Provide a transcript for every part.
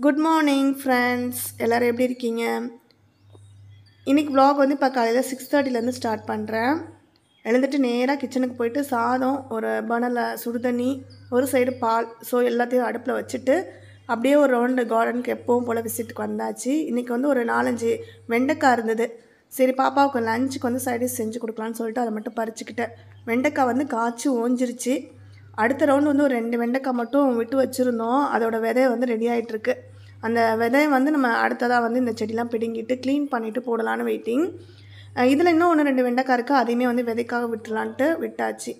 good morning friends எல்லோரும் எப்படி இருக்கீங்க இன்றைக்கி vlog வந்து இப்போ காலையில் சிக்ஸ் தேர்ட்டிலேருந்து ஸ்டார்ட் பண்ணுறேன் எழுந்துட்டு நேராக கிச்சனுக்கு போயிட்டு சாதம் ஒரு பனலில் சுடுதண்ணி ஒரு சைடு பால் ஸோ எல்லாத்தையும் அடுப்பில் வச்சுட்டு அப்படியே ஒரு ரவுண்டு கார்டனுக்கு எப்பவும் போல் விசிட்டுக்கு வந்தாச்சு இன்றைக்கி வந்து ஒரு நாலஞ்சு வெண்டைக்காய் இருந்தது சரி பாப்பாவுக்கு லஞ்சுக்கு வந்து சைடிஷ் செஞ்சு கொடுக்கலான்னு சொல்லிட்டு அதை மட்டும் பறிச்சுக்கிட்டேன் வெண்டைக்காய் வந்து காய்ச்சி ஓஞ்சிருச்சு அடுத்த ரவுண்டு வந்து ஒரு ரெண்டு வெண்டைக்காய் மட்டும் விட்டு வச்சுருந்தோம் அதோட விதை வந்து ரெடி ஆகிட்டுருக்கு அந்த விதையை வந்து நம்ம அடுத்ததாக வந்து இந்த செடிலாம் பிடுங்கிட்டு க்ளீன் பண்ணிவிட்டு போடலான்னு வெயிட்டிங் இதில் இன்னும் ஒன்று ரெண்டு வெண்டைக்காய் இருக்குது அதையுமே வந்து விதைக்காக விட்டுலான்ட்டு விட்டாச்சு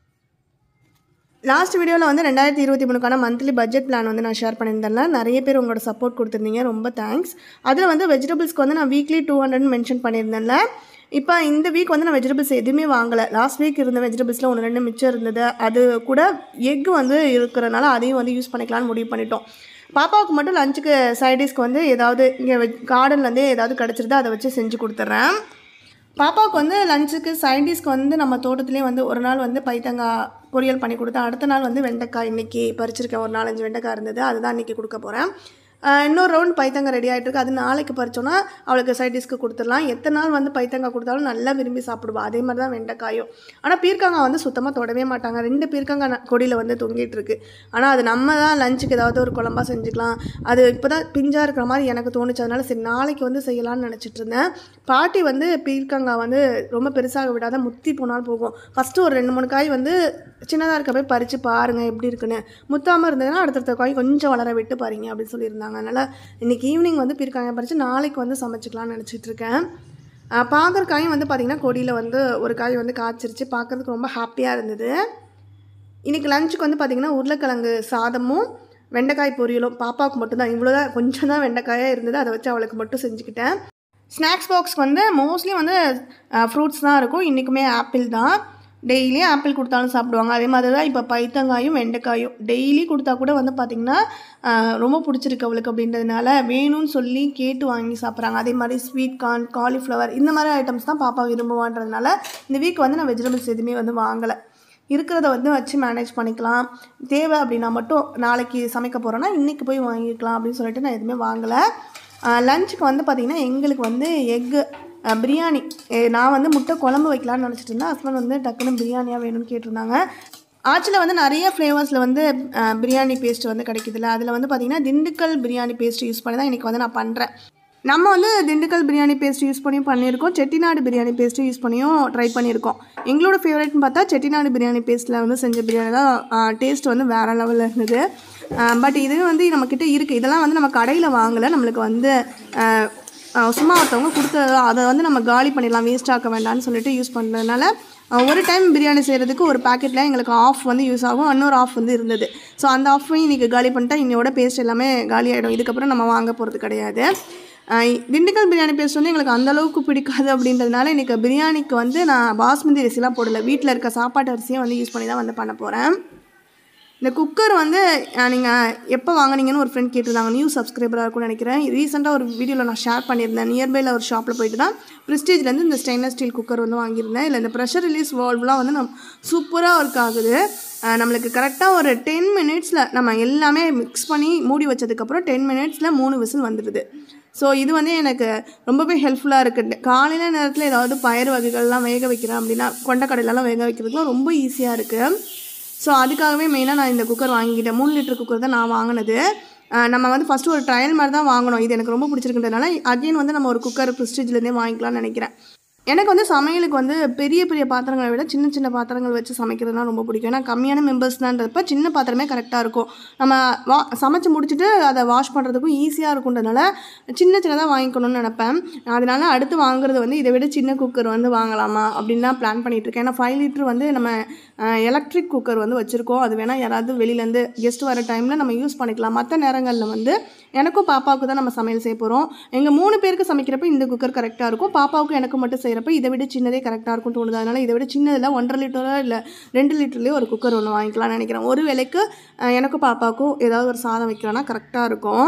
லாஸ்ட் வீடியோவில் வந்து ரெண்டாயிரத்தி இருபத்தி மூணுக்கான மந்த்லி பட்ஜெட் பிளான் வந்து நான் ஷேர் பண்ணியிருந்தேன்ல நிறைய பேர் உங்களோட சப்போர்ட் கொடுத்துருந்தீங்க ரொம்ப தேங்க்ஸ் அதில் வந்து வெஜிடபிள்ஸ்க்கு வந்து நான் வீக்லி டூ ஹண்ட்ரட் மென்ஷன் பண்ணியிருந்தேன்ல இப்போ இந்த வீக் வந்து நான் வெஜிடபிள்ஸ் எதுவுமே வாங்கலை லாஸ்ட் வீக் இருந்த வெஜிடபிள்ஸில் ஒன்று ரெண்டு மிச்சம் இருந்தது அது கூட எக் வந்து இருக்கிறனால அதையும் வந்து யூஸ் பண்ணிக்கலாம்னு முடிவு பண்ணிட்டோம் பாப்பாவுக்கு மட்டும் லஞ்சுக்கு சைடிஷ்க்கு வந்து ஏதாவது இங்கே கார்டன்லேருந்தே ஏதாவது கிடச்சிருந்தா அதை வச்சு செஞ்சு கொடுத்துட்றேன் பாப்பாவுக்கு வந்து லஞ்சுக்கு சைடிஷ்க்கு வந்து நம்ம தோட்டத்துலேயே வந்து ஒரு நாள் வந்து பைத்தங்காய் பொரியல் பண்ணி கொடுத்தேன் அடுத்த நாள் வந்து வெண்டைக்காய் இன்றைக்கி பறிச்சிருக்கேன் ஒரு நாலஞ்சு வெண்டைக்காய் இருந்தது அதுதான் இன்றைக்கி கொடுக்க போகிறேன் இன்னொரு ரவுண்ட் பைத்தங்காய் ரெடி ஆகிட்டு இருக்கு அது நாளைக்கு பறிச்சோன்னா அவளுக்கு சைடிஷ்க்கு கொடுத்துடலாம் எத்தனை நாள் வந்து பைத்தங்காய் கொடுத்தாலும் நல்லா விரும்பி சாப்பிடுவா அதே மாதிரி தான் வெண்டைக்காயும் ஆனால் பீர்க்கங்காய் வந்து சுத்தமாக தொடவே மாட்டாங்க ரெண்டு பீர்க்கங்காய் ந- கொடியில் வந்து தொங்கிட்டு இருக்கு ஆனால் அது நம்ம தான் லஞ்சுக்கு ஏதாவது ஒரு குழம்பா செஞ்சுக்கலாம் அது இப்போ தான் பிஞ்சாக இருக்கிற மாதிரி எனக்கு தோணுச்சு அதனால சரி நாளைக்கு வந்து செய்யலாம்னு நினச்சிட்டு இருந்தேன் பாட்டி வந்து பீர்க்கங்காய் வந்து ரொம்ப பெருசாக விடாத முத்தி போனாலும் போகும் ஃபஸ்ட்டு ஒரு ரெண்டு மூணு காய் வந்து சின்னதாக இருக்க போய் பறித்து பாருங்கள் எப்படி இருக்குன்னு முத்தாமல் இருந்ததுன்னா அடுத்தடுத்த காய் கொஞ்சம் வளர விட்டு பாருங்க அப்படின்னு சொல்லியிருந்தாங்க அதனால் இன்றைக்கி ஈவினிங் வந்து பீர்க்கங்காய் பறித்து நாளைக்கு வந்து சமைச்சிக்கலாம்னு நினச்சிட்டு இருக்கேன் ஆஹ் பாகற்காயும் வந்து பார்த்திங்கன்னா கொடியில் வந்து ஒரு காய் வந்து காய்ச்சிருச்சு பார்க்கறதுக்கு ரொம்ப ஹாப்பியாக இருந்தது இன்றைக்கி லஞ்சுக்கு வந்து பார்த்திங்கன்னா உருளைக்கிழங்கு சாதமும் வெண்டைக்காய் பொரியலும் பாப்பாவுக்கு மட்டும்தான் இவ்வளோ தான் கொஞ்சம் தான் வெண்டைக்காயாக இருந்தது அதை வச்சு அவளுக்கு மட்டும் செஞ்சுக்கிட்டேன் ஸ்நாக்ஸ் பாக்ஸ்க்கு வந்து மோஸ்ட்லி வந்து ஃப்ரூட்ஸ் தான் இருக்கும் இன்றைக்குமே ஆப்பிள் தான் டெய்லியும் ஆப்பிள் கொடுத்தாலும் சாப்பிடுவாங்க அதே மாதிரி தான் இப்போ பைத்தங்காயும் வெண்டைக்காயும் டெய்லி கொடுத்தா கூட வந்து பார்த்திங்கன்னா ஆஹ், ரொம்ப பிடிச்சிருக்கு அவளுக்கு அப்படின்றதுனால வேணும்னு சொல்லி கேட்டு வாங்கி சாப்பிட்றாங்க அதே மாதிரி ஸ்வீட் கார்ன் காலிஃப்ளவர் இந்த மாதிரி ஐட்டம்ஸ் தான் பாப்பா விரும்புவான்றதுனால இந்த வீக் வந்து நான் வெஜிடபிள்ஸ் எதுவுமே வந்து வாங்கலை இருக்கிறத வந்து வச்சு மேனேஜ் பண்ணிக்கலாம் தேவை அப்படின்னா மட்டும் நாளைக்கு சமைக்க போகிறோன்னா இன்றைக்கி போய் வாங்கிக்கலாம் அப்படின்னு சொல்லிட்டு நான் எதுவுமே வாங்கலை லஞ்சுக்கு வந்து பார்த்திங்கன்னா எங்களுக்கு வந்து எக்கு பிரியாணி எ- நான் வந்து முட்டை குழம்பு வைக்கலாம்னு நினச்சிட்டு இருந்தேன் ஹஸ்பண்ட் வந்து டக்குன்னு பிரியாணியாக வேணும்னு கேட்டிருந்தாங்க ஆச்சில் வந்து நிறைய ஃப்ளேவர்ஸில் வந்து அஹ், பிரியாணி பேஸ்ட் வந்து கிடைக்குதுல்ல அதில் வந்து பார்த்திங்கன்னா திண்டுக்கல் பிரியாணி பேஸ்ட் யூஸ் பண்ணி தான் இன்றைக்கி வந்து நான் பண்ணுறேன் நம்ம வந்து திண்டுக்கல் பிரியாணி பேஸ்ட் யூஸ் பண்ணியும் பண்ணியிருக்கோம் செட்டிநாடு பிரியாணி பேஸ்ட்டு யூஸ் பண்ணியும் ட்ரை பண்ணியிருக்கோம் எங்களோட ஃபேவரட்னு பார்த்தா செட்டிநாடு பிரியாணி பேஸ்ட்டில் வந்து செஞ்ச பிரியாணி தான் டேஸ்ட் வந்து வேறு லெவலில் இருந்தது பட் இது வந்து நம்மக்கிட்ட இருக்குது இதெல்லாம் வந்து நம்ம கடையில் வாங்கலை நம்மளுக்கு வந்து ஆஹ், ஆஹ், சும்மா ஒருத்தவங்க கொடுத்தது அதை வந்து நம்ம காலி பண்ணிடலாம் வேஸ்ட் ஆக்க வேண்டாம்னு சொல்லிட்டு யூஸ் பண்ணுறதுனால ஆஹ், ஒரு டைம் பிரியாணி செய்கிறதுக்கு ஒரு பாக்கெட்டில் எங்களுக்கு ஆஃப் வந்து யூஸ் ஆகும் இன்னொரு ஆஃப் வந்து இருந்தது ஸோ அந்த ஆஃபையும் இன்றைக்கி காலி பண்ணிட்டா இன்னையோட பேஸ்ட் எல்லாமே காலி ஆகிடும் இதுக்கப்புறம் நம்ம வாங்க போகிறது கிடையாது ஆஹ் திண்டுக்கல் பிரியாணி பேஸ்ட் வந்து எங்களுக்கு அந்த அளவுக்கு பிடிக்காது அப்படின்றதுனால இன்றைக்கி பிரியாணிக்கு வந்து நான் பாஸ்மதி அரிசிலாம் போடல வீட்டில் இருக்க சாப்பாட்டு அரிசியை வந்து யூஸ் பண்ணி தான் வந்து பண்ண போகிறேன் இந்த குக்கர் வந்து நீங்கள் எப்போ வாங்குனீங்கன்னு ஒரு ஃப்ரெண்ட் கேட்டிருந்தாங்க நியூ சப்ஸ்கிரைபராக இருக்கும்னு நினைக்கிறேன் ரீசெண்டாக ஒரு வீடியோவில் நான் ஷேர் பண்ணியிருந்தேன் நியர்பையில் ஒரு ஷாப்பில் போயிட்டு தான் ப்ரெஸ்டீஜ்லேருந்து இந்த ஸ்டெயின்லெஸ் ஸ்டீல் குக்கர் வந்து வாங்கியிருந்தேன் இல்லை இந்த ப்ரெஷர் ரிலீஸ் வால்வ்லாம் வந்து நம் சூப்பராக ஒர்க் ஆகுது அஹ் நம்மளுக்கு கரெக்டாக ஒரு டென் மினிட்ஸில் நம்ம எல்லாமே மிக்ஸ் பண்ணி மூடி வச்சதுக்கப்புறம் டென் மினிட்ஸில் மூணு விசில் வந்துடுது ஸோ இது வந்து எனக்கு ரொம்பவே ஹெல்ப்ஃபுல்லாக இருக்குது காலையில் நேரத்தில் ஏதாவது பயிர் வகைகள்லாம் வேக வைக்கிறேன் அப்படின்னா கொண்டக்கடலைலாம் வேக வைக்கிறதுக்குலாம் ரொம்ப ஈஸியாக இருக்குது ஸோ அதுக்காகவே மெயினாக நான் இந்த குக்கர் வாங்கிக்கிட்டேன் மூணு லிட்டர் குக்கர் தான் நான் வாங்கினது அஹ் நம்ம வந்து ஃபஸ்ட்டு ஒரு ட்ரையல் மாதிரி தான் வாங்கணும் இது எனக்கு ரொம்ப பிடிச்சிருக்குன்றதுனால அகைன் வந்து நம்ம ஒரு குக்கர் ப்ரிஸ்டேஜ்லேருந்தே வாங்கிக்கலாம்னு நினைக்கிறேன் எனக்கு வந்து சமையலுக்கு வந்து பெரிய பெரிய பாத்திரங்களை விட சின்ன சின்ன பாத்திரங்கள் வச்சு சமைக்கிறதுனா ரொம்ப பிடிக்கும் ஏன்னா கம்மியான மெம்பர்ஸ் தான்றப்ப சின்ன பாத்திரமே கரெக்டாக இருக்கும் நம்ம வா சமைச்சு முடிச்சுட்டு அதை வாஷ் பண்ணுறதுக்கும் ஈஸியாக இருக்குன்றதுனால சின்ன சின்னதாக வாங்கிக்கணும்னு நினப்பேன் அதனால அடுத்து வாங்குறது வந்து இதை விட சின்ன குக்கர் வந்து வாங்கலாமா அப்படின்னு தான் பிளான் பண்ணிட்டு இருக்கேன் ஏன்னா ஃபைவ் லிட்டர் வந்து நம்ம எலக்ட்ரிக் குக்கர் வந்து வச்சுருக்கோம் அது வேணால் யாராவது வெளியிலேருந்து கெஸ்ட் வர டைமில் நம்ம யூஸ் பண்ணிக்கலாம் மற்ற நேரங்களில் வந்து எனக்கும் பாப்பாவுக்கு தான் நம்ம சமையல் செய்ய போகிறோம் எங்கள் மூணு பேருக்கு சமைக்கிறப்ப இந்த குக்கர் கரெக்டாக இருக்கும் பாப்பாவுக்கு எனக்கு மட்டும் செய்கிறப்ப இதை விட சின்னதே கரெக்டாக இருக்கும் தோணுது அதனால் இதை விட சின்னதில் ஒன்றரை லிட்டரோ இல்லை ரெண்டு லிட்டர்லேயே ஒரு குக்கர் ஒன்று வாங்கிக்கலாம்னு நினைக்கிறேன் ஒரு வேளைக்கு அஹ், எனக்கும் பாப்பாவுக்கும் ஏதாவது ஒரு சாதம் வைக்கிறோன்னா கரெக்டாக இருக்கும்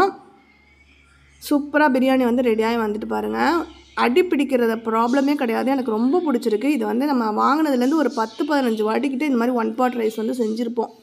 சூப்பராக பிரியாணி வந்து ரெடியாகி வந்துட்டு பாருங்கள் அடி பிடிக்கிறத ப்ராப்ளமே கிடையாது எனக்கு ரொம்ப பிடிச்சிருக்கு இது வந்து நம்ம வாங்கினதுலேருந்து ஒரு பத்து பதினஞ்சு வாட்டிக்கிட்ட இந்த மாதிரி ஒன் பாட் ரைஸ் வந்து செஞ்சுருப்போம்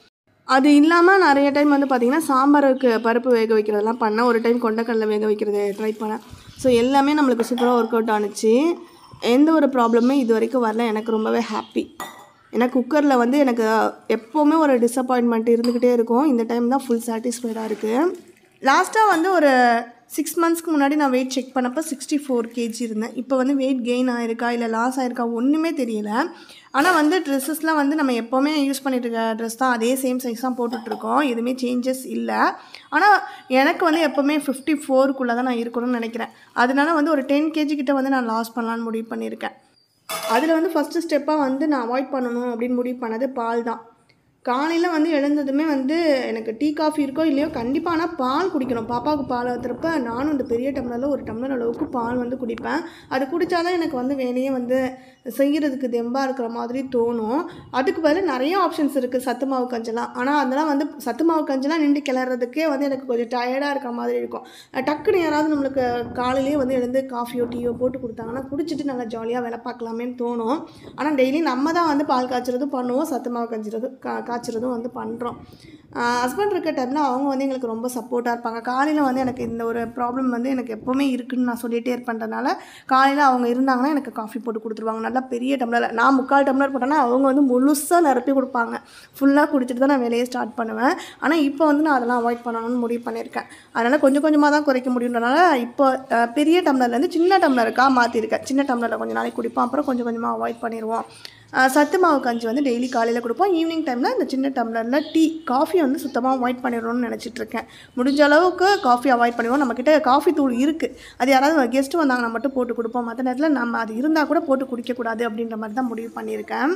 அது இல்லாமல் நிறைய டைம் வந்து பார்த்திங்கன்னா சாம்பாருக்கு பருப்பு வேக வைக்கிறதெல்லாம் பண்ணேன் ஒரு டைம் கொண்டக்கடலை வேக வைக்கிறது ட்ரை பண்ணேன் ஸோ எல்லாமே நம்மளுக்கு சூப்பராக ஒர்க் அவுட் ஆணுச்சு எந்த ஒரு ப்ராப்ளமே இது வரைக்கும் வரல எனக்கு ரொம்பவே ஹாப்பி ஏன்னா குக்கரில் வந்து எனக்கு எப்போவுமே ஒரு டிசப்பாயின்மெண்ட் இருந்துக்கிட்டே இருக்கும் இந்த டைம் தான் ஃபுல் சாட்டிஸ்ஃபைடாக இருக்குது லாஸ்ட்டாக வந்து ஒரு சிக்ஸ் மந்த்ஸ்க்கு முன்னாடி நான் வெயிட் செக் பண்ணப்போ சிக்ஸ்டி ஃபோர் கேஜி இருந்தேன் இப்போ வந்து வெயிட் கெயின் ஆயிருக்கா இல்லை லாஸ் ஆயிருக்கா ஒன்றுமே தெரியல ஆனால் வந்து ட்ரெஸ்ஸஸ்லாம் வந்து நம்ம எப்போவுமே யூஸ் பண்ணிட்டு இருக்க ட்ரெஸ் தான் அதே சேம் சைஸ் தான் போட்டுட்ருக்கோம் எதுவுமே சேஞ்சஸ் இல்லை ஆனால் எனக்கு வந்து எப்போவுமே ஃபிஃப்டி ஃபோருக்குள்ளே தான் நான் இருக்கணும்னு நினைக்கிறேன் அதனால வந்து ஒரு டென் கேஜி கிட்ட வந்து நான் லாஸ் பண்ணலான்னு முடிவு பண்ணியிருக்கேன் அதில் வந்து ஃபஸ்ட்டு ஸ்டெப்பாக வந்து நான் அவாய்ட் பண்ணணும் அப்படின்னு முடிவு பண்ணது பால் தான் காலையில் வந்து எழுந்ததுமே வந்து எனக்கு டீ காஃபி இருக்கோ இல்லையோ கண்டிப்பாக ஆனால் பால் குடிக்கணும் பாப்பாவுக்கு பால் ஊற்றுறப்ப நானும் இந்த பெரிய டம்ளரில் ஒரு டம்ளர் அளவுக்கு பால் வந்து குடிப்பேன் அது குடித்தாதான் எனக்கு வந்து வேலையே வந்து செய்கிறதுக்கு தெம்பாக இருக்கிற மாதிரி தோணும் அதுக்கு பதில் நிறைய ஆப்ஷன்ஸ் இருக்குது சத்து மாவு கஞ்செல்லாம் ஆனால் அதெல்லாம் வந்து சத்து மாவு கஞ்செல்லாம் நின்று கிளறதுக்கே வந்து எனக்கு கொஞ்சம் டயர்டாக இருக்கிற மாதிரி இருக்கும் அஹ் டக்குன்னு யாராவது நம்மளுக்கு காலையிலேயே வந்து எழுந்து காஃபியோ டீயோ போட்டு கொடுத்தாங்கன்னா குடிச்சிட்டு நல்லா ஜாலியாக வேலை பார்க்கலாமேன்னு தோணும் ஆனால் டெய்லி நம்ம தான் வந்து பால் காய்ச்சறதும் பண்ணுவோம் சத்து மாவு கஞ்சிறதும் கா காய்ச்சறதும் வந்து பண்ணுறோம் ஹஸ்பண்ட் இருக்க டைமில் அவங்க வந்து எங்களுக்கு ரொம்ப சப்போர்ட்டாக இருப்பாங்க காலையில் வந்து எனக்கு இந்த ஒரு ப்ராப்ளம் வந்து எனக்கு எப்போவுமே இருக்குன்னு நான் சொல்லிகிட்டே இருப்பேன்றனால காலையில் அவங்க இருந்தாங்கன்னா எனக்கு காஃபி போட்டு கொடுத்துருவாங்க நல்லா பெரிய டம்ளரில் நான் முக்கால் டம்ளர் போட்டேன்னா அவங்க வந்து முழுசாக நிரப்பி கொடுப்பாங்க ஃபுல்லாக குடிச்சிட்டு தான் நான் வேலையை ஸ்டார்ட் பண்ணுவேன் ஆனால் இப்போ வந்து நான் அதெல்லாம் அவாய்ட் பண்ணணும்னு முடிவு பண்ணியிருக்கேன் அதனால் கொஞ்சம் கொஞ்சமாக தான் குறைக்க முடியுன்றனால இப்போ அஹ், பெரிய டம்ளர்லேருந்து சின்ன டம்ளருக்காக மாற்றிருக்கேன் சின்ன டம்ளரில் கொஞ்சம் நாளைக்கு குடிப்போம் அப்புறம் கொஞ்சம் கொஞ்சமாக அவாய்ட் பண்ணிடுவோம் அஹ், சத்து மாவு கஞ்சி வந்து டெய்லி காலையில் கொடுப்போம் ஈவினிங் டைமில் இந்த சின்ன டம்ளரில் டீ காஃபி வந்து சுத்தமாக அவாய்ட் பண்ணிடணும்னு நினச்சிட்டு இருக்கேன் முடிஞ்ச அளவுக்கு காஃபி அவாய்ட் பண்ணிடுவோம் நம்மக்கிட்ட காஃபி தூள் இருக்குது அது யாராவது கெஸ்ட்டு வந்தாங்கன்னா மட்டும் போட்டு கொடுப்போம் மற்ற நேரத்தில் நம்ம அது இருந்தால் கூட போட்டு குடிக்கக்கூடாது அப்படின்ற மாதிரி தான் முடிவு பண்ணியிருக்கேன்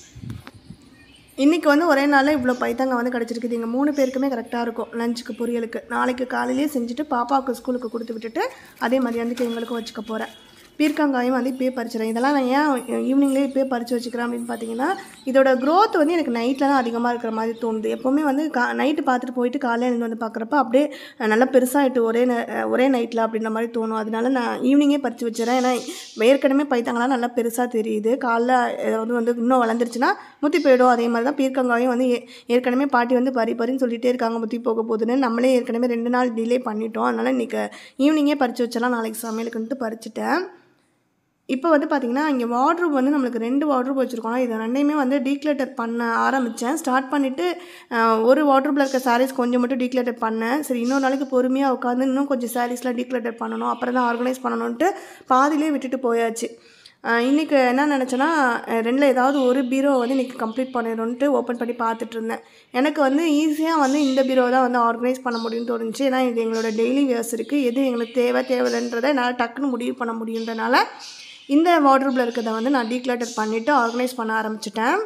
இன்றைக்கி வந்து ஒரே நாளில் இவ்வளோ பைத்தங்க வந்து கிடச்சிருக்குது எங்கள் மூணு பேருக்குமே கரெக்டாக இருக்கும் லஞ்சுக்கு பொரியலுக்கு நாளைக்கு காலையிலேயே செஞ்சுட்டு பாப்பாவுக்கு ஸ்கூலுக்கு கொடுத்து விட்டுட்டு அதே மதியானத்துக்கு எங்களுக்கும் வச்சுக்க போகிறேன் பீர்க்கங்காயும் வந்து இப்போயே பறிச்சிடறேன் இதெல்லாம் நான் ஏன் ஈவினிங்லேயே இப்போயே பறித்து வச்சுக்கிறேன் அப்படின்னு பார்த்தீங்கன்னா இதோட growth வந்து எனக்கு நைட்டில் தான் அதிகமாக இருக்கிற மாதிரி தோணுது எப்போவுமே வந்து கா நைட்டு பார்த்துட்டு போயிட்டு காலையில் எழுந்து வந்து பார்க்குறப்ப அப்படியே அஹ், நல்லா பெருசாகிட்டு ஒரே நே- அஹ், ஒரே நைட்டில் அப்படின்ற மாதிரி தோணும் அதனால நான் ஈவினிங்கே பறித்து வச்சிடறேன் ஏன்னா ஏற்கனவே பைத்தாங்கலாம் நல்லா பெருசாக தெரியுது காலைல ஏதாவது வந்து இன்னும் வளர்ந்துருச்சுன்னா முத்தி போயிடும் அதே மாதிரி தான் பீர்க்கங்காயும் வந்து ஏ- ஏற்கனவே பாட்டி வந்து பறி பறின்னு சொல்லிட்டே இருக்காங்க முத்தி போக போகுதுன்னு நம்மளே ஏற்கனவே ரெண்டு நாள் டிலே பண்ணிட்டோம் அதனால் இன்றைக்கி ஈவினிங்கே பறித்து வச்சலாம் நாளைக்கு சமையலுக்குன்ட்டு பறிச்சிட்டேன் இப்போ வந்து பார்த்திங்கன்னா இங்கே வார்ட்ரூப் வந்து நம்மளுக்கு ரெண்டு வார்ட்ரூப் வச்சுருக்கோம் இது ரெண்டையுமே வந்து டீக்ளேட்டர் பண்ண ஆரம்பித்தேன் ஸ்டார்ட் பண்ணிவிட்டு ஒரு வார்ட்ரூப்பில் இருக்க சாரீஸ் கொஞ்சம் மட்டும் டீக்ளேட்டர் பண்ணேன் சரி இன்னொரு நாளைக்கு பொறுமையாக உட்காந்து இன்னும் கொஞ்சம் சாரீஸ்லாம் டீக்ளேட்டர் பண்ணணும் அப்புறம் தான் ஆர்கனைஸ் பண்ணணுன்ட்டு பாதியிலே விட்டுட்டு போயாச்சு இன்றைக்கி என்ன நினச்சேன்னா அஹ் ரெண்டில் ஏதாவது ஒரு பீரோ வந்து இன்றைக்கி கம்ப்ளீட் பண்ணிடணுன்ட்டு ஓப்பன் பண்ணி பார்த்துட்டு இருந்தேன் எனக்கு வந்து ஈஸியாக வந்து இந்த பீரோ தான் வந்து ஆர்கனைஸ் பண்ண முடியும்னு தோணுச்சு ஏன்னா இது எங்களோட டெய்லி வேர்ஸ் இருக்குது எது எங்களுக்கு தேவை தேவையில்லைன்றதை என்னால் டக்குன்னு முடிவு பண்ண முடியுன்றனால இந்த வார்ட்ரூப்பில் இருக்கிறத வந்து நான் டீக்ளட்டர் பண்ணிவிட்டு ஆர்கனைஸ் பண்ண ஆரம்பிச்சிட்டேன்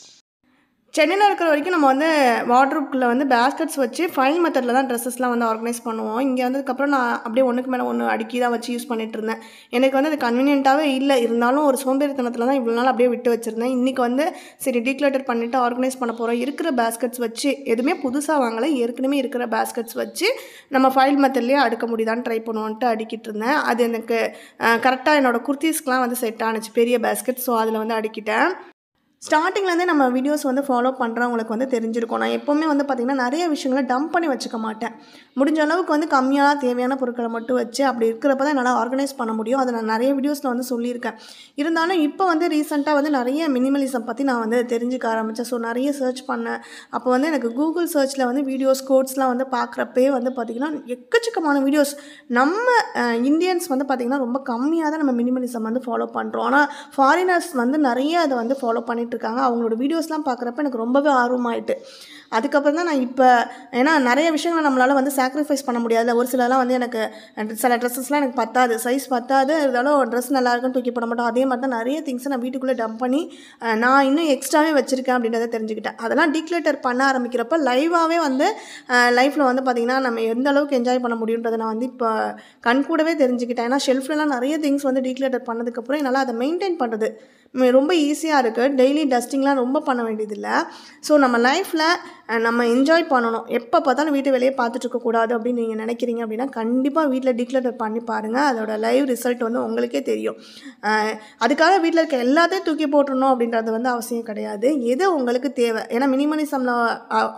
சென்னையில் இருக்கிற வரைக்கும் நம்ம வந்து வார்ட்ரூப்குள்ளே வந்து பேஸ்கெட்ஸ் வச்சு ஃபைல் மெத்தடில் தான் ட்ரெஸ்ஸஸ்லாம் வந்து ஆர்கனைஸ் பண்ணுவோம் இங்கே வந்ததுக்கப்புறம் நான் அப்படியே ஒன்றுக்கு மேலே ஒன்று அடுக்கி தான் வச்சு யூஸ் பண்ணிட்டு இருந்தேன் எனக்கு வந்து அது கன்வீனியண்ட்டாகவே இல்லை இருந்தாலும் ஒரு சோம்பேறித்தனத்தில் தான் இவ்வளோ நாள் அப்படியே விட்டு வச்சுருந்தேன் இன்றைக்கி வந்து சரி டீக்ளட்டர் பண்ணிவிட்டு ஆர்கனைஸ் பண்ண போகிறோம் இருக்கிற பேஸ்கெட்ஸ் வச்சு எதுவுமே புதுசாக வாங்கலை ஏற்கனவே இருக்கிற பேஸ்கெட்ஸ் வச்சு நம்ம ஃபைல் மெத்தட்லேயே அடுக்க முடியுதான்னு ட்ரை பண்ணுவோன்ட்டு அடிக்கிட்டு இருந்தேன் அது எனக்கு கரெக்டாக என்னோடய குர்த்திஸ்க்கெலாம் வந்து செட் ஆனுச்சு பெரிய பேஸ்கெட் ஸோ அதில் வந்து அடிக்கிட்டேன் ஸ்டார்டிங்லேருந்தே நம்ம வீடியோஸ் வந்து ஃபாலோ பண்ணுறவங்களுக்கு வந்து தெரிஞ்சிருக்கும் நான் எப்போவுமே வந்து பார்த்திங்கன்னா நிறைய விஷயங்களை டம்ப் பண்ணி வச்சுக்க மாட்டேன் முடிஞ்ச அளவுக்கு வந்து கம்மியான தேவையான பொருட்களை மட்டும் வச்சு அப்படி இருக்கிறப்ப தான் என்னால் ஆர்கனைஸ் பண்ண முடியும் அதை நான் நிறைய வீடியோஸில் வந்து சொல்லியிருக்கேன் இருந்தாலும் இப்போ வந்து ரீசெண்டாக வந்து நிறைய மினிமலிசம் பற்றி நான் வந்து தெரிஞ்சுக்க ஆரம்பித்தேன் ஸோ நிறைய சர்ச் பண்ணேன் அப்போ வந்து எனக்கு கூகுள் சர்ச்சில் வந்து வீடியோஸ் கோட்ஸ்லாம் வந்து பார்க்குறப்பே வந்து பார்த்திங்கன்னா எக்கச்சக்கமான வீடியோஸ் நம்ம இந்தியன்ஸ் வந்து பார்த்திங்கன்னா ரொம்ப கம்மியாக தான் நம்ம மினிமலிசம் வந்து ஃபாலோ பண்ணுறோம் ஆனால் ஃபாரினர்ஸ் வந்து நிறைய அதை வந்து ஃபாலோ பண்ணிட்டு இருக்காங்க அவங்களோட வீடியோஸ்லாம் பார்க்குறப்ப எனக்கு ரொம்பவே ஆர்வமாயிட்டு அதுக்கப்புறம் தான் நான் இப்போ ஏன்னா நிறைய விஷயங்களை நம்மளால் வந்து சாக்ரிஃபைஸ் பண்ண முடியாது ஒரு சிலலாம் வந்து எனக்கு அஹ், சில ட்ரெஸ்ஸஸ்லாம் எனக்கு பத்தாது சைஸ் பத்தாது இருந்தாலும் ட்ரெஸ் நல்லா இருக்குன்னு தூக்கி போட மாட்டோம் அதே மாதிரி தான் நிறைய திங்ஸை நான் வீட்டுக்குள்ளே டம்ப் பண்ணி அஹ், நான் இன்னும் எக்ஸ்ட்ராவே வச்சுருக்கேன் அப்படின்றத தெரிஞ்சுக்கிட்டேன் அதெல்லாம் டீக்ளேட்டர் பண்ண ஆரம்பிக்கிறப்ப லைவாகவே வந்து லைஃப்பில் வந்து பார்த்திங்கன்னா நம்ம எந்த அளவுக்கு என்ஜாய் பண்ண முடியுன்றதை நான் வந்து இப்போ கண் கூடவே தெரிஞ்சுக்கிட்டேன் ஏன்னா ஷெல்ஃப்லலாம் நிறைய திங்ஸ் வந்து டீக்ளேட்டர் பண்ணதுக்கப்புறம் என்னால் அதை மெயின்டைன் பண்ணுறது ம், ரொம்ப ஈஸியாக இருக்குது டெய்லி டஸ்டிங்லாம் ரொம்ப பண்ண வேண்டியதில்லை ஸோ நம்ம லைஃப்பில் நம்ம என்ஜாய் பண்ணணும் எப்போ பார்த்தாலும் வீட்டு வேலையை பார்த்துட்டு இருக்கக்கூடாது அப்படின்னு நீங்கள் நினைக்கிறீங்க அப்படின்னா கண்டிப்பாக வீட்டில் டிக்ளேட்டர் பண்ணி பாருங்கள் அதோட லைவ் ரிசல்ட் வந்து உங்களுக்கே தெரியும் அஹ், அதுக்காக வீட்டில் இருக்க எல்லாத்தையும் தூக்கி போட்டுடணும் அப்படின்றது வந்து அவசியம் கிடையாது எது உங்களுக்கு தேவை ஏன்னா மினிமலிசமில்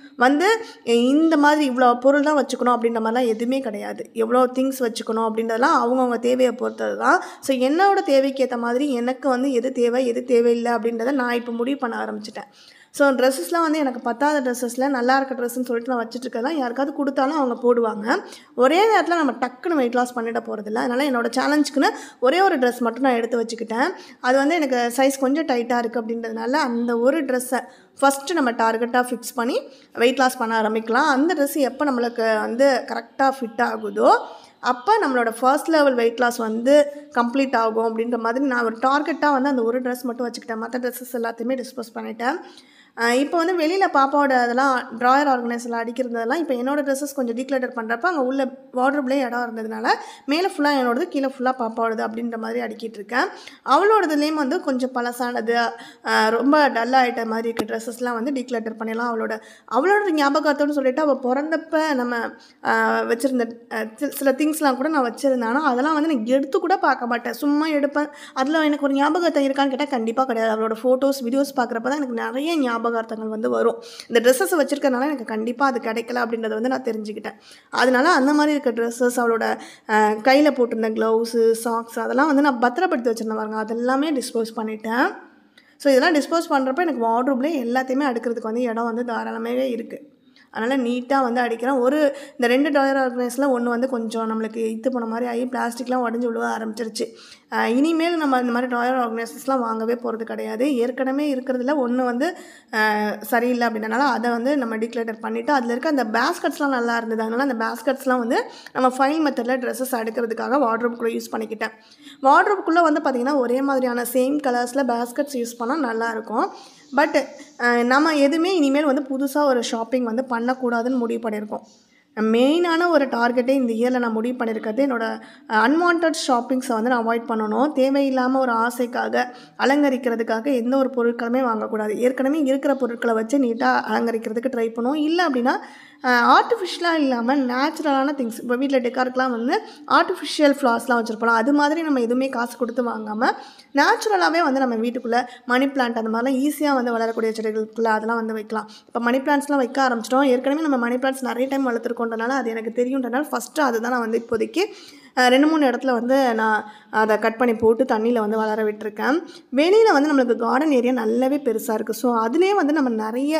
வந்து இந்த மாதிரி இவ்வளோ பொருள் தான் வச்சுக்கணும் அப்படின்ற மாதிரிலாம் எதுவுமே கிடையாது எவ்வளோ திங்ஸ் வச்சுக்கணும் அப்படின்றதெல்லாம் அவங்கவுங்க தேவையை பொறுத்தது தான் ஸோ என்னோட தேவைக்கு ஏற்ற மாதிரி எனக்கு வந்து எது தேவை எது தேவையில்லை அப்படின்றத நான் இப்போ முடிவு பண்ண ஆரம்பிச்சிட்டேன் ஸோ ட்ரெஸ்ஸஸ்லாம் வந்து எனக்கு பத்தாத ட்ரெஸ்ஸஸில் நல்லா இருக்க ட்ரெஸ்ஸுன்னு சொல்லிட்டு நான் வச்சுட்டு இருக்கதான் யாருக்காவது கொடுத்தாலும் அவங்க போடுவாங்க ஒரே நேரத்தில் நம்ம டக்குன்னு வெயிட் லாஸ் பண்ணிட போகிறதில்ல அதனால் என்னோடய சேலஞ்சுக்குன்னு ஒரே ஒரு ட்ரெஸ் மட்டும் நான் எடுத்து வச்சுக்கிட்டேன் அது வந்து எனக்கு சைஸ் கொஞ்சம் டைட்டாக இருக்குது அப்படின்றதுனால அந்த ஒரு ட்ரெஸ்ஸை ஃபஸ்ட்டு நம்ம டார்கெட்டாக ஃபிக்ஸ் பண்ணி வெயிட் லாஸ் பண்ண ஆரம்பிக்கலாம் அந்த ட்ரெஸ் எப்போ நம்மளுக்கு வந்து கரெக்டாக ஃபிட் ஆகுதோ அப்போ நம்மளோட ஃபர்ஸ்ட் லெவல் வெயிட் லாஸ் வந்து கம்ப்ளீட் ஆகும் அப்படின்ற மாதிரி நான் ஒரு டார்கெட்டாக வந்து அந்த ஒரு ட்ரெஸ் மட்டும் வச்சுக்கிட்டேன் மற்ற ட்ரெஸ்ஸஸ் எல்லாத்தையுமே டிஸ்போஸ் பண்ணிட்டேன் இப்போ வந்து வெளியில் பாப்பாவோட அதெல்லாம் ட்ராயர் ஆர்கனைஸில் அடிக்கிறதெல்லாம் இப்போ என்னோடய ட்ரெஸ்ஸஸ் கொஞ்சம் டீக்ளட்டர் பண்ணுறப்ப அங்கே உள்ள வார்ட்ரோப்லேயே இடம் இருந்ததுனால மேலே ஃபுல்லாக என்னோடது கீழே ஃபுல்லாக பாப்பாவோடது அப்படின்ற மாதிரி அடிக்கிட்டு இருக்கேன் அவளோடதுலேயும் வந்து கொஞ்சம் பழசானது ரொம்ப டல் ஆகிட்ட மாதிரி இருக்க ட்ரெஸ்ஸஸ்லாம் வந்து டீக்ளட்டர் பண்ணிடலாம் அவளோட அவளோட ஞாபகத்தோடு சொல்லிட்டு அவள் பிறந்தப்ப நம்ம வச்சுருந்த சில திங்ஸ்லாம் கூட நான் வச்சுருந்தேன் ஆனால் அதெல்லாம் வந்து நான் எடுத்து கூட பார்க்க மாட்டேன் சும்மா எடுப்பேன் அதில் எனக்கு ஒரு ஞாபகத்தை இருக்கான்னு கேட்டால் கண்டிப்பாக கிடையாது அவளோட ஃபோட்டோஸ் வீடியோஸ் பார்க்குறப்ப தான் எனக்கு நிறைய ஞாபகார்த்தங்கள் வந்து வரும் இந்த ட்ரெஸ்ஸஸ் வச்சுருக்கனால எனக்கு கண்டிப்பாக அது கிடைக்கல அப்படின்றத வந்து நான் தெரிஞ்சுக்கிட்டேன் அதனால அந்த மாதிரி இருக்க ட்ரெஸ்ஸஸ் அவளோட கையில் போட்டிருந்த க்ளவுஸு சாக்ஸ் அதெல்லாம் வந்து நான் பத்திரப்படுத்தி வச்சுருந்தேன் பாருங்க அதெல்லாமே டிஸ்போஸ் பண்ணிட்டேன் ஸோ இதெல்லாம் டிஸ்போஸ் பண்ணுறப்ப எனக்கு வார்ட்ரோப்லேயே எல்லாத்தையுமே அடுக்கிறதுக்கு வந்து இடம் வந்து தாராளமாகவே இருக்குது அதனால் நீட்டாக வந்து அடிக்கிறேன் ஒரு இந்த ரெண்டு டயர் ஆர்கனைஸில் ஒன்று வந்து கொஞ்சம் நம்மளுக்கு இத்து போன மாதிரி ஆகி பிளாஸ்டிக்லாம் உடஞ்சி விழுவ ஆரம்பிச்சிருச்சு இனிமேல் நம்ம இந்த மாதிரி ட்ராயர் ஆர்கனைசர்ஸ்லாம் வாங்கவே போகிறது கிடையாது ஏற்கனவே இருக்கிறதுல ஒன்று வந்து சரியில்லை அப்படின்றனால அதை வந்து நம்ம டிக்ளேட்டர் பண்ணிவிட்டு அதில் இருக்க அந்த பேஸ்கட்ஸ்லாம் நல்லா இருந்தது அதனால் அந்த பேஸ்கட்ஸ்லாம் வந்து நம்ம ஃபைல் மெத்தடில் ட்ரெஸ்ஸஸ் அடுக்கிறதுக்காக வார்ட்ரோப்குள்ளே யூஸ் பண்ணிக்கிட்டேன் வார்ட்ரோப்குள்ளே வந்து பார்த்திங்கன்னா ஒரே மாதிரியான சேம் கலர்ஸில் பேஸ்கட்ஸ் யூஸ் பண்ணால் நல்லாயிருக்கும் பட் நம்ம எதுவுமே இனிமேல் வந்து புதுசாக ஒரு ஷாப்பிங் வந்து பண்ணக்கூடாதுன்னு முடிவு பண்ணியிருக்கோம் மெயினான ஒரு டார்கெட்டே இந்த இயரில் நான் முடிவு பண்ணியிருக்கிறது என்னோடய அன்வான்ட் ஷாப்பிங்ஸை வந்து நான் அவாய்ட் பண்ணணும் தேவையில்லாமல் ஒரு ஆசைக்காக அலங்கரிக்கிறதுக்காக எந்த ஒரு பொருட்களுமே வாங்கக்கூடாது ஏற்கனவே இருக்கிற பொருட்களை வச்சு நீட்டாக அலங்கரிக்கிறதுக்கு ட்ரை பண்ணுவோம் இல்லை அப்படின்னா ஆர்டிஃபிஷியலாக இல்லாமல் நேச்சுரலான திங்ஸ் இப்போ வீட்டில் டெக்காருக்கெலாம் வந்து ஆர்டிஃபிஷியல் ஃப்ளார்ஸ்லாம் வச்சுருப்போம் அது மாதிரி நம்ம எதுவுமே காசு கொடுத்து வாங்காமல் நேச்சுரலாகவே வந்து நம்ம வீட்டுக்குள்ளே மணி பிளான்ட் அந்த மாதிரிலாம் ஈஸியாக வந்து வளரக்கூடிய செடிகளுக்குள்ளே அதெல்லாம் வந்து வைக்கலாம் இப்போ மணி பிளான்ட்ஸ்லாம் வைக்க ஆரம்பிச்சிட்டோம் ஏற்கனவே நம்ம மணி பிளான்ட்ஸ் நிறைய டைம் வளர்த்துருக்கோன்றனால அது எனக்கு தெரியுன்றனால ஃபஸ்ட்டு அதுதான் நான் வந்து இப்போதைக்கு ரெண்டு மூணு இடத்துல வந்து நான் அதை கட் பண்ணி போட்டு தண்ணியில் வந்து வளர விட்டுருக்கேன் வெளியில் வந்து நம்மளுக்கு கார்டன் ஏரியா நல்லாவே பெருசாக இருக்குது ஸோ அதுலேயே வந்து நம்ம நிறைய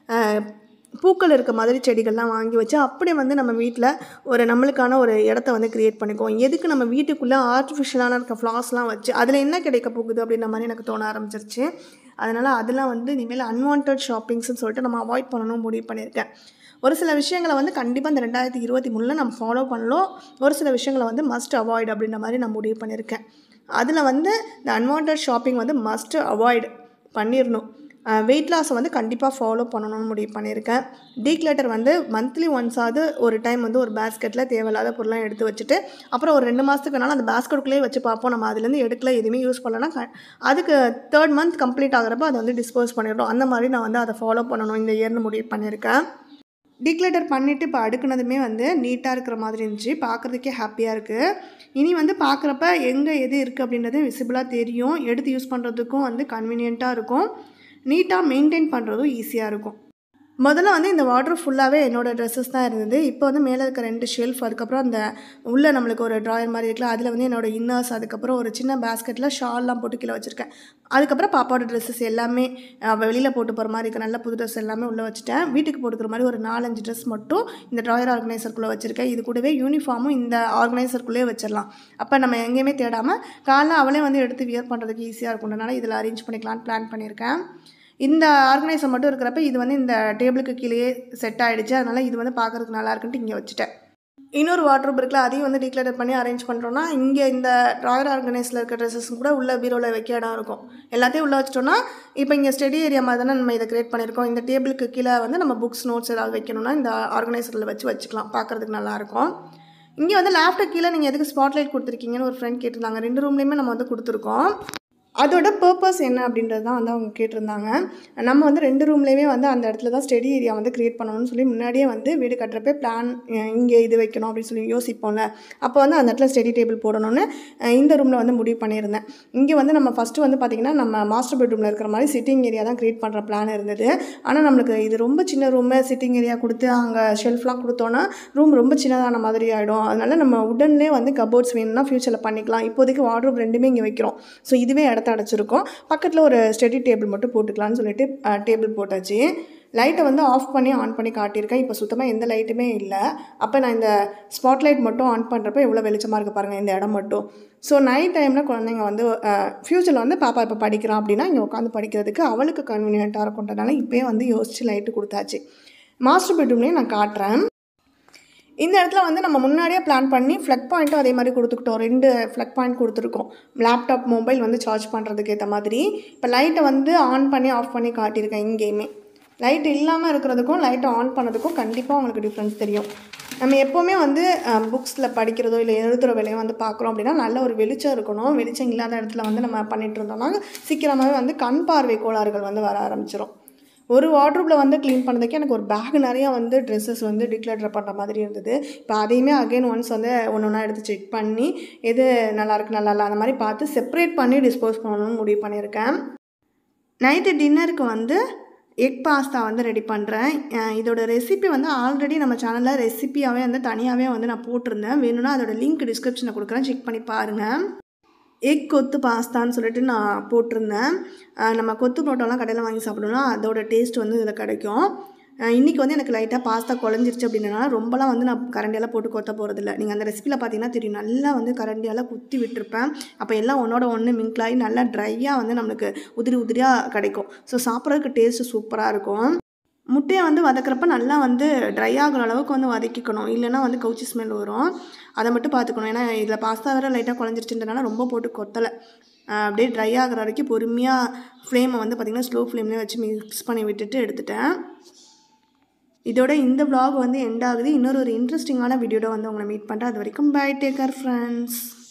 பூக்கள் இருக்க மாதிரி செடிகள்லாம் வாங்கி வச்சு அப்படியே வந்து நம்ம வீட்டில் ஒரு நம்மளுக்கான ஒரு இடத்த வந்து க்ரியேட் பண்ணிக்குவோம் எதுக்கு நம்ம வீட்டுக்குள்ளே ஆர்டிஃபிஷியலான இருக்க ஃப்ளார்ஸ்லாம் வச்சு அதில் என்ன கிடைக்க போகுது அப்படின்ற மாதிரி எனக்கு தோண ஆரம்பிச்சிருச்சு அதனால் அதெல்லாம் வந்து இனிமேல் அன்வான்ட் ஷாப்பிங்ஸ்னு சொல்லிட்டு நம்ம அவாய்ட் பண்ணணும் முடிவு பண்ணியிருக்கேன் ஒரு சில விஷயங்களை வந்து கண்டிப்பாக இந்த ரெண்டாயிரத்தி இருபத்தி மூணில் நம்ம ஃபாலோ பண்ணலாம் ஒரு சில விஷயங்களை வந்து மஸ்ட் அவாய்ட் அப்படின்ற மாதிரி நான் முடிவு பண்ணியிருக்கேன் அதில் வந்து இந்த அன்வான்ட் ஷாப்பிங் வந்து மஸ்ட் அவாய்ட் பண்ணிடணும் வெயிட் லாஸை வந்து கண்டிப்பாக ஃபாலோ பண்ணணும்னு முடிவு பண்ணியிருக்கேன் டீக்லேட்டர் வந்து மந்த்லி ஒன்ஸாவது ஒரு டைம் வந்து ஒரு பேஸ்கெட்டில் தேவையில்லாத பொருளாக எடுத்து வச்சுட்டு அப்புறம் ஒரு ரெண்டு மாதத்துக்கு வேணாலும் அந்த பேஸ்கெட்டுக்குள்ளேயே வச்சு பார்ப்போம் நம்ம அதுலேருந்து எடுக்கல எதுவுமே யூஸ் பண்ணலன்னா க அதுக்கு தேர்ட் மந்த் கம்ப்ளீட் ஆகிறப்ப அதை வந்து டிஸ்போஸ் பண்ணிடுறோம் அந்த மாதிரி நான் வந்து அதை ஃபாலோ பண்ணணும் இந்த இயர்னு முடிவு பண்ணியிருக்கேன் டிக்ளேட்டர் பண்ணிவிட்டு இப்போ அடுக்குனதுமே வந்து நீட்டாக இருக்கிற மாதிரி இருந்துச்சு பார்க்குறதுக்கே ஹாப்பியாக இருக்குது இனி வந்து பார்க்குறப்ப எங்கே எது இருக்குது அப்படின்றது விசிபிளாக தெரியும் எடுத்து யூஸ் பண்ணுறதுக்கும் வந்து கன்வீனியண்ட்டாக இருக்கும் நீட்டாக மெயின்டைன் பண்ணுறதும் ஈஸியாக இருக்கும் முதல்ல வந்து இந்த வாட்ரு ஃபுல்லாகவே என்னோடய ட்ரெஸ்ஸஸ் தான் இருந்தது இப்போ வந்து மேலே இருக்க ரெண்டு ஷெல்ஃப் அதுக்கப்புறம் அந்த உள்ளே நம்மளுக்கு ஒரு ட்ராயர் மாதிரி இருக்குல்ல அதில் வந்து என்னோடய இன்னர்ஸ் அதுக்கப்புறம் ஒரு சின்ன பேஸ்கெட்டில் ஷால்லாம் போட்டு கீழே வச்சுருக்கேன் அதுக்கப்புறம் பாப்பாவோட ட்ரெஸ்ஸஸ் எல்லாமே வெளியில் போட்டு போகிற மாதிரி இருக்க நல்ல புது ட்ரெஸ் எல்லாமே உள்ளே வச்சுட்டேன் வீட்டுக்கு போட்டுக்கிற மாதிரி ஒரு நாலஞ்சு ட்ரெஸ் மட்டும் இந்த ட்ராயர் ஆர்கனைசருக்குள்ளே வச்சுருக்கேன் இது கூடவே யூனிஃபார்மும் இந்த ஆர்கனைசருக்குள்ளேயே வச்சிடலாம் அப்போ நம்ம எங்கேயுமே தேடாமல் காலைல அவளே வந்து எடுத்து வியர் பண்ணுறதுக்கு ஈஸியாக இருக்கும்ன்றனால இதில் அரேஞ்ச் பண்ணிக்கலான்னு பிளான் பண்ணியிருக்கேன் இந்த ஆர்கனைசர் மட்டும் இருக்கிறப்ப இது வந்து இந்த டேபிளுக்கு கீழேயே செட் ஆகிடுச்சு அதனால் இது வந்து பார்க்குறதுக்கு நல்லா இருக்குன்ட்டு இங்கே வச்சுட்டேன் இன்னொரு வாட்ரூப் இருக்குல்ல அதையும் வந்து டிக்ளேர் பண்ணி அரேஞ்ச் பண்ணுறோன்னா இங்கே இந்த ட்ராயர் ஆர்கனைஸில் இருக்க ட்ரெஸ்ஸஸ் கூட உள்ள பீரோவில் வைக்க இடம் இருக்கும் எல்லாத்தையும் உள்ளே வச்சிட்டோன்னா இப்போ இங்கே ஸ்டடி ஏரியா மாதிரி தானே நம்ம இதை கிரியேட் பண்ணியிருக்கோம் இந்த டேபிளுக்கு கீழே வந்து நம்ம புக்ஸ் நோட்ஸ் ஏதாவது வைக்கணும்னா இந்த ஆர்கனைசரில் வச்சு வச்சுக்கலாம் பார்க்குறதுக்கு நல்லாயிருக்கும் இங்கே வந்து லேப்டாப் கீழே நீங்கள் எதுக்கு ஸ்பாட்லைட் கொடுத்துருக்கீங்கன்னு ஒரு ஃப்ரெண்ட் கேட்டிருந்தாங்க ரெண்டு ரூம்லேயுமே நம்ம வந்து கொடுத்துருக்கோம் அதோட பர்பஸ் என்ன அப்படின்றது தான் வந்து அவங்க கேட்டிருந்தாங்க நம்ம வந்து ரெண்டு ரூம்லேயுமே வந்து அந்த இடத்துல தான் ஸ்டடி ஏரியா வந்து க்ரியேட் பண்ணணும்னு சொல்லி முன்னாடியே வந்து வீடு கட்டுறப்ப பிளான் இங்கே இது வைக்கணும் அப்படின்னு சொல்லி யோசிப்போம்ல அப்போ வந்து அந்த இடத்துல ஸ்டடி டேபிள் போடணும்னு அஹ், இந்த ரூமில் வந்து முடிவு பண்ணியிருந்தேன் இங்கே வந்து நம்ம ஃபஸ்ட்டு வந்து பார்த்திங்கன்னா நம்ம மாஸ்டர் பெட்ரூமில் இருக்கிற மாதிரி சிட்டிங் ஏரியா தான் க்ரியேட் பண்ணுற பிளான் இருந்தது ஆனால் நம்மளுக்கு இது ரொம்ப சின்ன ரூமு சிட்டிங் ஏரியா கொடுத்து அங்கே ஷெல்ஃப்லாம் கொடுத்தோன்னா ரூம் ரொம்ப சின்னதான மாதிரி ஆகிடும் அதனால நம்ம உடனே வந்து கபோர்ட்ஸ் வேணும்னா ஃப்யூச்சரில் பண்ணிக்கலாம் இப்போதைக்கு வார்ட்ரோப் ரெண்டுமே இங்கே வைக்கிறோம் ஸோ இதுவே இடத்த அடைச்சிருக்கோம் பக்கத்தில் ஒரு ஸ்டடி டேபிள் மட்டும் போட்டுக்கலாம்னு சொல்லிட்டு டேபிள் போட்டாச்சு லைட்டை வந்து ஆஃப் பண்ணி ஆன் பண்ணி காட்டியிருக்கேன் இப்போ சுத்தமாக எந்த லைட்டுமே இல்லை அப்போ நான் இந்த ஸ்பாட் லைட் மட்டும் ஆன் பண்ணுறப்ப எவ்வளோ வெளிச்சமாக இருக்குது பாருங்கள் இந்த இடம் மட்டும் ஸோ நைட் டைமில் குழந்தைங்க வந்து ஃப்யூச்சரில் வந்து பாப்பா இப்போ படிக்கிறான் அப்படின்னா இங்கே உட்காந்து படிக்கிறதுக்கு அவளுக்கு கன்வீனியண்ட்டாக இருக்குன்றதுனால இப்போயே வந்து யோசித்து லைட்டு கொடுத்தாச்சு மாஸ்டர் பெட்ரூம்லேயும் நான் காட்டுறேன் இந்த இடத்துல வந்து நம்ம முன்னாடியே பிளான் பண்ணி ஃப்ளக் பாயிண்ட்டும் அதே மாதிரி கொடுத்துக்கிட்டோம் ரெண்டு ஃப்ளக் பாயிண்ட் கொடுத்துருக்கோம் லேப்டாப் மொபைல் வந்து சார்ஜ் பண்ணுறதுக்கு ஏற்ற மாதிரி இப்போ லைட்டை வந்து ஆன் பண்ணி ஆஃப் பண்ணி காட்டியிருக்கேன் இங்கேயுமே லைட் இல்லாமல் இருக்கிறதுக்கும் லைட்டை ஆன் பண்ணதுக்கும் கண்டிப்பாக உங்களுக்கு டிஃப்ரென்ஸ் தெரியும் நம்ம எப்போவுமே வந்து புக்ஸில் படிக்கிறதோ இல்லை எழுதுகிற வேலையோ வந்து பார்க்குறோம் அப்படின்னா நல்ல ஒரு வெளிச்சம் இருக்கணும் வெளிச்சம் இல்லாத இடத்துல வந்து நம்ம பண்ணிட்டு இருந்தோம்னா சீக்கிரமாகவே வந்து கண் பார்வை கோளாறுகள் வந்து வர ஆரம்பிச்சிடும் ஒரு வார்ட்ரூப்பில் வந்து க்ளீன் பண்ணதுக்கே எனக்கு ஒரு பேக் நிறையா வந்து ட்ரெஸ்ஸஸ் வந்து டிக்ளேட்டர் பண்ணுற மாதிரி இருந்தது இப்போ அதையுமே அகைன் ஒன்ஸ் வந்து ஒன்று ஒன்றா எடுத்து செக் பண்ணி எது நல்லா இருக்கு நல்லா இல்லை அந்த மாதிரி பார்த்து செப்பரேட் பண்ணி டிஸ்போஸ் பண்ணணும்னு முடிவு பண்ணியிருக்கேன் நைட்டு டின்னருக்கு வந்து எக் பாஸ்தா வந்து ரெடி பண்ணுறேன் அஹ் இதோட ரெசிபி வந்து ஆல்ரெடி நம்ம சேனலில் ரெசிபியாகவே வந்து தனியாகவே வந்து நான் போட்டிருந்தேன் வேணும்னா அதோட லிங்க் டிஸ்கிரிப்ஷனில் கொடுக்குறேன் செக் பண்ணி பாருங்கள் எக் கொத்து பாஸ்தான்னு சொல்லிட்டு நான் போட்டிருந்தேன் அஹ் நம்ம கொத்து புரோட்டாலாம் கடையில் வாங்கி சாப்பிடணும்னா அதோட டேஸ்ட் வந்து இதில் கிடைக்கும் அஹ் இன்னைக்கு வந்து எனக்கு லைட்டாக பாஸ்தா குழஞ்சிருச்சு அப்படின்றனால ரொம்பலாம் வந்து நான் கரண்டியெல்லாம் போட்டு கொத்த போகிறதில்ல நீங்கள் அந்த ரெசிபியில் பார்த்தீங்கன்னா தெரியும் நல்லா வந்து கரண்டியால் குத்தி விட்டுருப்பேன் அப்போ எல்லாம் ஒன்றோட ஒன்று மிங்க்லாகி நல்லா ட்ரையாக வந்து நம்மளுக்கு உதிரி உதிரியாக கிடைக்கும் ஸோ சாப்பிட்றதுக்கு டேஸ்ட்டு சூப்பராக இருக்கும் முட்டையை வந்து வதக்குறப்ப நல்லா வந்து ட்ரை ஆகுற அளவுக்கு வந்து வதக்கிக்கணும் இல்லைன்னா வந்து கவுச்சி ஸ்மெல் வரும் அதை மட்டும் பார்த்துக்கணும் ஏன்னா இதில் பாஸ்தா வேறு லைட்டாக குழஞ்சிருச்சுன்றனால ரொம்ப போட்டு கொத்தலை அஹ் அப்படியே ட்ரை ஆகுற வரைக்கும் பொறுமையாக ஃப்ளேமை வந்து பார்த்திங்கன்னா ஸ்லோ ஃப்ளேம்லேயே வச்சு மிக்ஸ் பண்ணி விட்டுட்டு எடுத்துட்டேன் இதோட இந்த vlog வந்து எண்ட் ஆகுது இன்னொரு ஒரு இன்ட்ரெஸ்டிங்கான வீடியோட வந்து உங்களை மீட் பண்ணுறேன் அது வரைக்கும் பை டேக்கர் ஃப்ரெண்ட்ஸ்